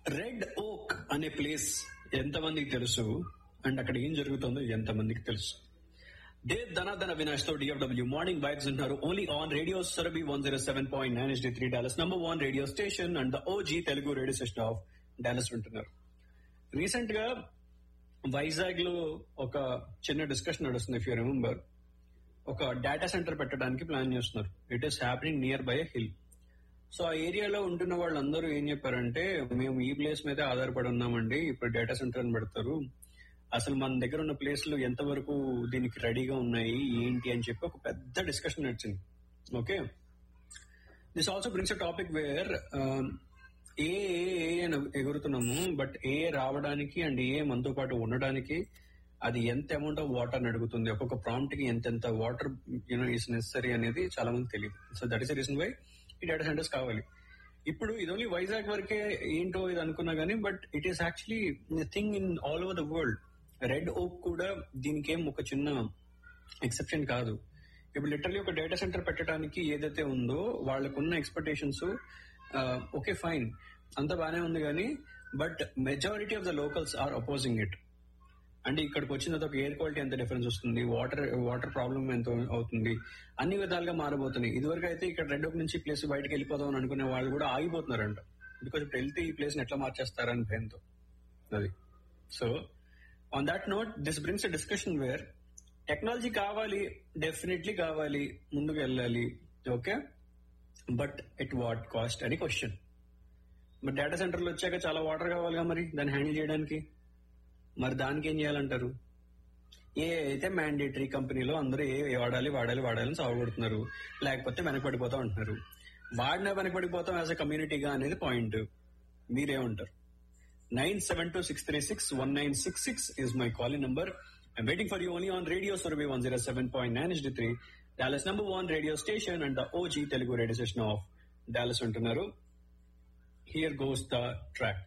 red ఓక్ అనే place ఎంతమందికి తెలుసు అండ్ అక్కడ ఏం జరుగుతుందో ఎంతమందికి తెలుసు దేవ్ ధనాధన వినాష్ తో డిఎఫ్డబ్ల్యూ మార్నింగ్ వైబ్స్ ఉన్నారు only on radio Surabhi one zero seven point nine SD three Dallas number one radio station and the OG Telugu radio station of Dallas ఉంటున్నారు రీసెంట్ గా వైజాగ్ లో ఒక చిన్న డిస్కషన్ నడుస్తుంది ఇఫ్ యూ రిమెంబర్ ఒక డేటా సెంటర్ పెట్టడానికి plan చేస్తున్నారు it is happening near by a hill so ఆ ఏరియాలో ఉంటున్న వాళ్ళందరూ ఏం చెప్పారంటే మేము ఈ ప్లేస్ మీదే ఆధారపడి ఉన్నామండి ఇప్పుడు డేటా సెంటర్ అని పెడతారు అసలు మన దగ్గర ఉన్న ప్లేస్లు ఎంతవరకు దీనికి రెడీగా ఉన్నాయి ఏంటి అని చెప్పి ఒక పెద్ద డిస్కషన్ నడిచింది okay this also brings a topic where uh uh uh అని ఎగురుతున్నాము బట్ ఏ రావడానికి అండ్ ఏ మనతో పాటు ఉండడానికి అది ఎంత అమౌంట్ ఆఫ్ వాటర్ అడుగుతుంది ఒక్కొక్క ప్రాంప్ట్ కి ఎంత ఎంత వాటర్ యూనో ఇస్ నెసరీ అనేది చాలా మంది తెలియదు so that is reason why ఈ డేటా సెంటర్స్ కావాలి ఇప్పుడు ఇది ఓన్లీ వైజాగ్ వరకే ఏంటో ఇది అనుకున్నా గానీ but it is actually thing in all over the world Red Oak కూడా దీనికి ఏం ఒక చిన్న ఎక్సెప్షన్ కాదు ఇప్పుడు లిటరలీ ఒక డేటా సెంటర్ పెట్టడానికి ఏదైతే ఉందో వాళ్ళకున్న ఎక్స్పెక్టేషన్స్ ఓకే ఫైన్ అంత బానే ఉంది కానీ but majority of the locals are opposing it అంటే ఇక్కడికి వచ్చిన తర్వాత ఒక ఎయిర్ క్వాలిటీ ఎంత డిఫరెన్స్ వస్తుంది వాటర్ వాటర్ ప్రాబ్లం ఎంత అవుతుంది అన్ని విధాలుగా మారబోతున్నాయి ఇదివరకు అయితే ఇక్కడ రెడ్ ఓక్ నుంచి ప్లేస్ బయటకు వెళ్ళిపోదాం అని అనుకునే వాళ్ళు కూడా ఆగిపోతున్నారంట బికాస్ ఇప్పుడు వెళ్తే ఈ ప్లేస్ ఎట్లా మార్చేస్తారని భయంతో అది so on that note this brings a discussion where technology కావాలి డెఫినెట్లీ కావాలి ముందుకు వెళ్ళాలి okay but at what cost అని క్వశ్చన్ మరి డేటా సెంటర్లు వచ్చాక చాలా వాటర్ కావాలిగా మరి దాన్ని హ్యాండిల్ చేయడానికి మరి దానికి ఏం చేయాలంటారు ఏ అయితే మ్యాండేటరీ కంపెనీలో అందరూ ఏ వాడాలి వాడాలి వాడాలని సాగుపడుతున్నారు లేకపోతే వెనకబడిపోతా ఉంటున్నారు వాడినా వెనకబడిపోతాం యాజ్ అ కమ్యూనిటీగా అనేది పాయింట్ మీరేమంటారు nine seven two six three six one nine six six is my calling number I'm waiting for you only on radio Surabhi one zero seven point nine S three Dallas number one radio station and the OG Telugu radio station of Dallas ఉంటున్నారు here goes the track